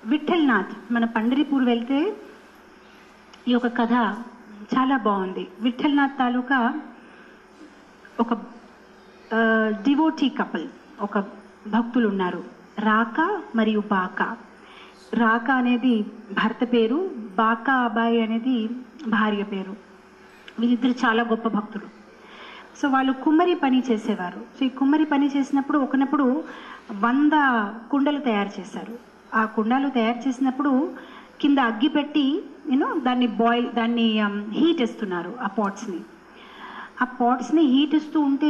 విఠల్నాథ్ మన పండరిపూర్ వెళ్తే ఈ యొక్క కథ చాలా బాగుంది విఠల్నాథ్ తాలూకా ఒక డివోటీ కపుల్ ఒక భక్తులు ఉన్నారు రాక మరియు బాక రాక అనేది భర్త పేరు బాక అబ్బాయి అనేది భార్య పేరు వీళ్ళిద్దరు చాలా గొప్ప భక్తులు సో వాళ్ళు కుమ్మరి పని చేసేవారు సో ఈ కుమ్మరి పని చేసినప్పుడు ఒకనప్పుడు వంద కుండలు తయారు చేశారు ఆ కుండలు తయారు చేసినప్పుడు కింద అగ్గి పెట్టి యూనో దాన్ని బాయిల్ దాన్ని హీట్ ఇస్తున్నారు ఆ పాట్స్ని ఆ పాట్స్ని హీట్ ఇస్తూ ఉంటే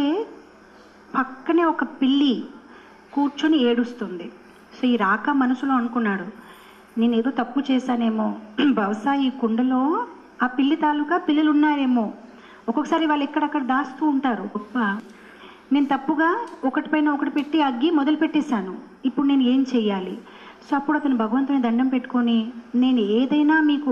పక్కనే ఒక పిల్లి కూర్చొని ఏడుస్తుంది సో ఈ రాక మనసులో అనుకున్నాడు నేను ఏదో తప్పు చేశానేమో బహుశా ఈ కుండలో ఆ పిల్లి తాలూకా పిల్లలు ఉన్నారేమో ఒక్కొక్కసారి వాళ్ళు ఎక్కడక్కడ దాస్తూ ఉంటారు గొప్ప నేను తప్పుగా ఒకటి పైన ఒకటి పెట్టి అగ్గి మొదలు పెట్టేశాను ఇప్పుడు నేను ఏం చెయ్యాలి సో అప్పుడు అతను భగవంతుని దండం పెట్టుకొని నేను ఏదైనా మీకు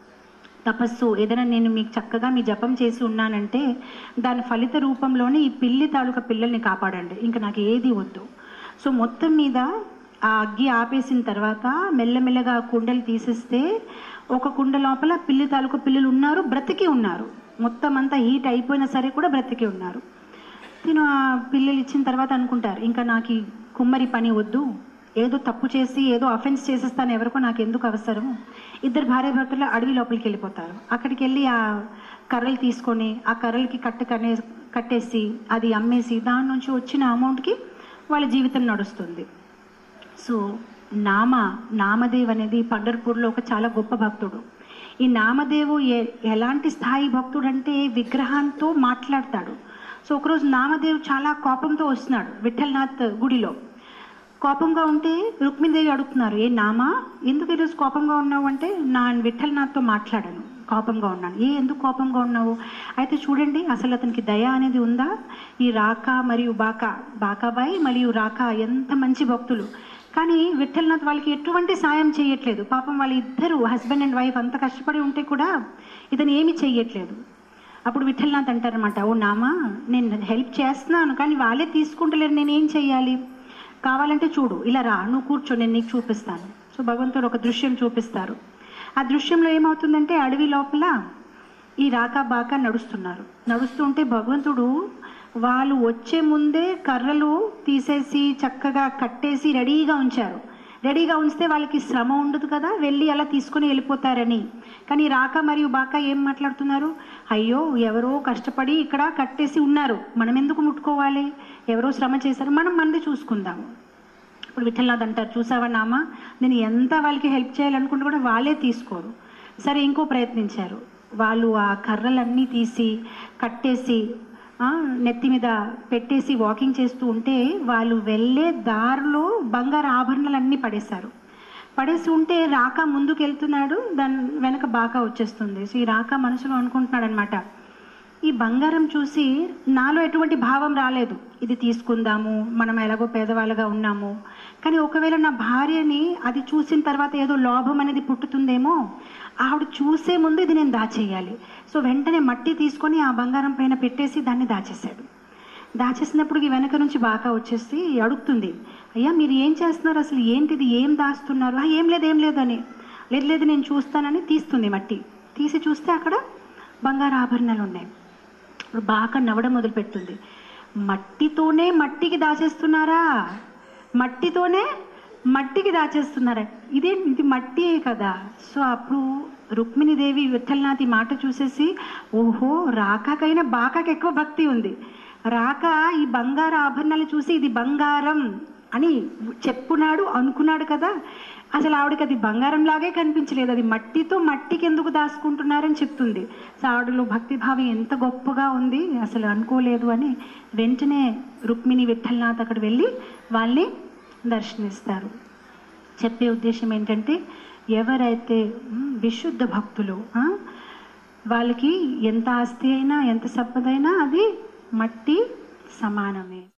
తపస్సు ఏదైనా నేను మీకు చక్కగా మీ జపం చేసి ఉన్నానంటే దాని ఫలిత రూపంలోనే ఈ పిల్లి తాలూకా పిల్లల్ని కాపాడండి ఇంకా నాకు ఏది వద్దు సో మొత్తం మీద ఆ అగ్గి ఆపేసిన తర్వాత మెల్లమెల్లగా ఆ కుండలు తీసేస్తే ఒక కుండ లోపల పిల్లి తాలూకా పిల్లలు ఉన్నారు బ్రతికి ఉన్నారు మొత్తం అంతా హీట్ అయిపోయినా సరే కూడా బ్రతికి ఉన్నారు నేను ఆ పిల్లలు ఇచ్చిన తర్వాత అనుకుంటారు ఇంకా నాకు ఈ కుమ్మరి పని వద్దు ఏదో తప్పు చేసి ఏదో అఫెన్స్ చేసేస్తాను ఎవరికో నాకు ఎందుకు అవసరం ఇద్దరు భార్య భర్తలు అడవి లోపలికి వెళ్ళిపోతారు అక్కడికి వెళ్ళి ఆ కర్రలు తీసుకొని ఆ కర్రలకి కట్ట కనే కట్టేసి అది అమ్మేసి దాని నుంచి వచ్చిన అమౌంట్కి వాళ్ళ జీవితం నడుస్తుంది సో నామ నామదేవ్ అనేది పండర్పూర్లో ఒక చాలా గొప్ప భక్తుడు ఈ నామదేవు ఎ ఎలాంటి స్థాయి భక్తుడు అంటే విగ్రహంతో మాట్లాడతాడు సో ఒకరోజు నామదేవ్ చాలా కోపంతో వస్తున్నాడు విఠల్నాథ్ గుడిలో కోపంగా ఉంటే రుక్మిణీదేవి అడుగుతున్నారు ఏ నామా ఎందుకు ఈరోజు కోపంగా ఉన్నావు అంటే నా విఠల్నాథ్తో మాట్లాడాను కోపంగా ఉన్నాను ఏ ఎందుకు కోపంగా ఉన్నావు అయితే చూడండి అసలు అతనికి దయ అనేది ఉందా ఈ రాక మరియు బాకా బాకాబాయి మరియు రాక ఎంత మంచి భక్తులు కానీ విఠల్నాథ్ వాళ్ళకి ఎటువంటి సాయం చేయట్లేదు పాపం వాళ్ళ ఇద్దరు హస్బెండ్ అండ్ వైఫ్ అంత కష్టపడి ఉంటే కూడా ఇతను ఏమీ చెయ్యట్లేదు అప్పుడు విఠల్నాథ్ అంటారనమాట ఓ నామా నేను హెల్ప్ చేస్తున్నాను కానీ వాళ్ళే తీసుకుంటలేరు నేను ఏం చెయ్యాలి కావాలంటే చూడు ఇలా రా నువ్వు కూర్చో నేను నీకు చూపిస్తాను సో భగవంతుడు ఒక దృశ్యం చూపిస్తారు ఆ దృశ్యంలో ఏమవుతుందంటే అడవి లోపల ఈ రాకా బాకా నడుస్తున్నారు నడుస్తుంటే భగవంతుడు వాళ్ళు వచ్చే ముందే కర్రలు తీసేసి చక్కగా కట్టేసి రెడీగా ఉంచారు రెడీగా ఉంచితే వాళ్ళకి శ్రమ ఉండదు కదా వెళ్ళి అలా తీసుకొని వెళ్ళిపోతారని కానీ రాక మరియు బాక ఏం మాట్లాడుతున్నారు అయ్యో ఎవరో కష్టపడి ఇక్కడ కట్టేసి ఉన్నారు మనం ఎందుకు ముట్టుకోవాలి ఎవరో శ్రమ చేశారు మనం మనది చూసుకుందాము ఇప్పుడు విఠల్నాథ్ అంటారు చూసావా నామా నేను ఎంత వాళ్ళకి హెల్ప్ చేయాలనుకుంటే కూడా వాళ్ళే తీసుకోరు సరే ఇంకో ప్రయత్నించారు వాళ్ళు ఆ కర్రలన్నీ తీసి కట్టేసి ఆ, నెత్తి మీద పెట్టేసి వాకింగ్ చేస్తూ ఉంటే వాళ్ళు వెళ్ళే దారిలో బంగారు ఆభరణాలన్నీ పడేశారు పడేసి ఉంటే రాక ముందుకు వెళ్తున్నాడు దాని వెనక బాగా వచ్చేస్తుంది సో ఈ రాక మనసులో అనుకుంటున్నాడు అనమాట ఈ బంగారం చూసి నాలో ఎటువంటి భావం రాలేదు ఇది తీసుకుందాము మనం ఎలాగో పేదవాళ్ళగా ఉన్నాము కానీ ఒకవేళ నా భార్యని అది చూసిన తర్వాత ఏదో లోభం అనేది పుట్టుతుందేమో ఆవిడ చూసే ముందు ఇది నేను దాచేయాలి సో వెంటనే మట్టి తీసుకొని ఆ బంగారం పైన పెట్టేసి దాన్ని దాచేశాడు దాచేసినప్పుడు ఈ వెనక నుంచి బాగా వచ్చేసి అడుగుతుంది అయ్యా మీరు ఏం చేస్తున్నారు అసలు ఏంటిది ఏం దాస్తున్నారు "ఆ, ఏం లేదు ఏం లేదు అని లేదు లేదు నేను చూస్తానని తీస్తుంది మట్టి తీసి చూస్తే అక్కడ బంగారు ఆభరణాలు ఉన్నాయి ఇప్పుడు బాగా నవ్వడం మొదలు పెడుతుంది మట్టితోనే మట్టికి దాచేస్తున్నారా మట్టితోనే మట్టికి దాచేస్తున్నారా ఇదే ఇది మట్టియే కదా సో అప్పుడు రుక్మిణీదేవి విఠల్నాథ్ ఈ మాట చూసేసి ఓహో రాకాకైనా బాకాకి ఎక్కువ భక్తి ఉంది రాక ఈ బంగారు ఆభరణాలు చూసి ఇది బంగారం అని చెప్పున్నాడు అనుకున్నాడు కదా అసలు ఆవిడకి అది బంగారం లాగే కనిపించలేదు అది మట్టితో మట్టికి ఎందుకు దాచుకుంటున్నారని చెప్తుంది సో ఆవిడలో భక్తి భావం ఎంత గొప్పగా ఉంది అసలు అనుకోలేదు అని వెంటనే రుక్మిణి విఠల్నాథ్ అక్కడ వెళ్ళి వాళ్ళని దర్శనిస్తారు చెప్పే ఉద్దేశం ఏంటంటే ఎవరైతే మ్, విశుద్ధ భక్తులు ఆ, వాళ్ళకి ఎంత ఆస్తి అయినా ఎంత సంపద అయినా అది మట్టి సమానమే